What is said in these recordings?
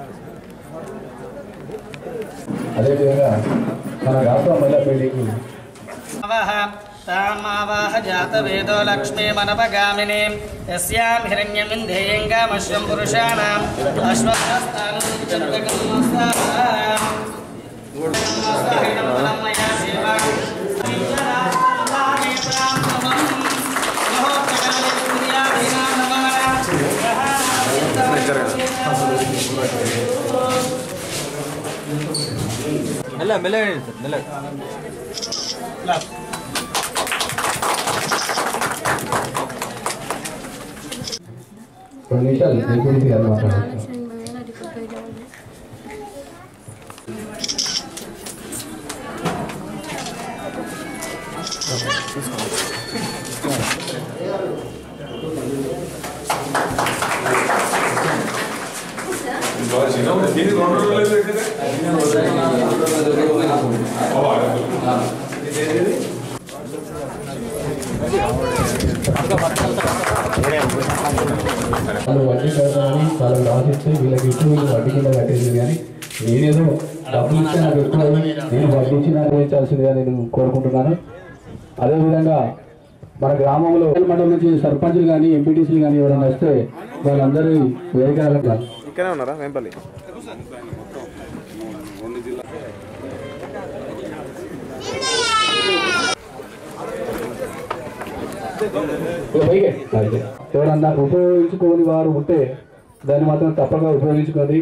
అదేవిధంగా మన రాష్ట్ర మహిళా బిల్డింగ్ అవహ తామావాహ జాతవేదో లక్ష్మీమనపగామిని యస్యాం హిరణ్యమింధేయంగామశ్వం పురుషాణం అశ్వత్థానం మెల్ల మెల్లగా సార్ మెల్లగా రెండు నిమిషాలు డిప్యూటీ గారు మాట్లాడారు మహాలక్ష్మి వేల రిపేర్ వాళ్ళు వడ్డీ కడతారని వాళ్ళు రాసిస్తే వీళ్ళకి ఇచ్చి వీళ్ళు వడ్డీ కింద కట్టేది కానీ నేనేదో డబ్బులు ఇస్తే నాకు ఎక్కువ నేను వడ్డీ ఇచ్చి నాకు వేయించాల్సిందిగా నేను కోరుకుంటున్నాను అదేవిధంగా మన గ్రామంలో మండలం నుంచి సర్పంచులు కానీ ఎంపీటీసీలు కానీ ఎవరైనా వస్తే వాళ్ళందరూ వేదిక ఇక్కడే ఉన్నారా వెంపల్లి ఎవరన్నా ఉపయోగించుకోని వారు ఉంటే దాన్ని మాత్రం తప్పక ఉపయోగించుకోండి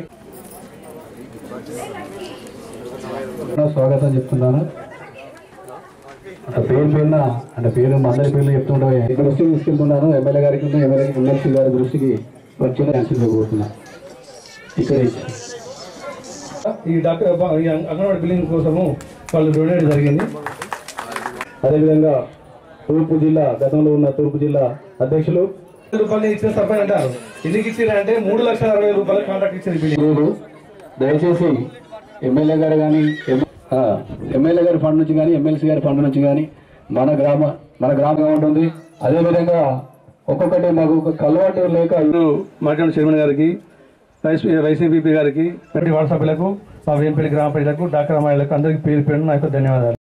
స్వాగతం చెప్తున్నాను అంటే పేరు పేరున అంటే పేరు మా అందరి పేర్లు చెప్తుంటే దృష్టికి తీసుకెళ్తున్నాను ఎమ్మెల్యే గారికి ఉన్న ఎమ్మెల్యే ఎమ్మెల్సీ గారి దృష్టికి వచ్చిన క్యాన్సిల్ కోరుతున్నాను ఇక్కడ ఈ డాక్టర్ ఈ అంగన్వాడీ బిల్డింగ్ కోసము వాళ్ళు డొనేట్ జరిగింది అదేవిధంగా తూర్పు జిల్లా గతంలో ఉన్న తూర్పు జిల్లా అధ్యక్షులు రూపాయలు ఇచ్చిన సర్పంచ్ అంటారు ఎందుకు ఇచ్చారంటే మూడు లక్షల అరవై రూపాయలు కాంట్రాక్ట్ ఇచ్చింది బిల్డింగ్ లేదు దయచేసి ఎమ్మెల్యే గారు కానీ ఎమ్మెల్యే గారి ఫండ్ నుంచి కానీ ఎమ్మెల్సీ గారి ఫండ్ నుంచి కానీ మన గ్రామ మన గ్రామంగా ఉంటుంది అదేవిధంగా ఒక్కొక్కటి మాకు ఒక కలవాటు లేక ఇప్పుడు మార్కెట్ చైర్మన్ గారికి వైస్ వైసీపీ గారికి ప్రతి వార్డు సభ్యులకు మా వేంపల్లి గ్రామ ప్రజలకు డాక్టర్ అమ్మాయిలకు అందరికీ పేరు పేరు నా యొక్క ధన్యవాదాలు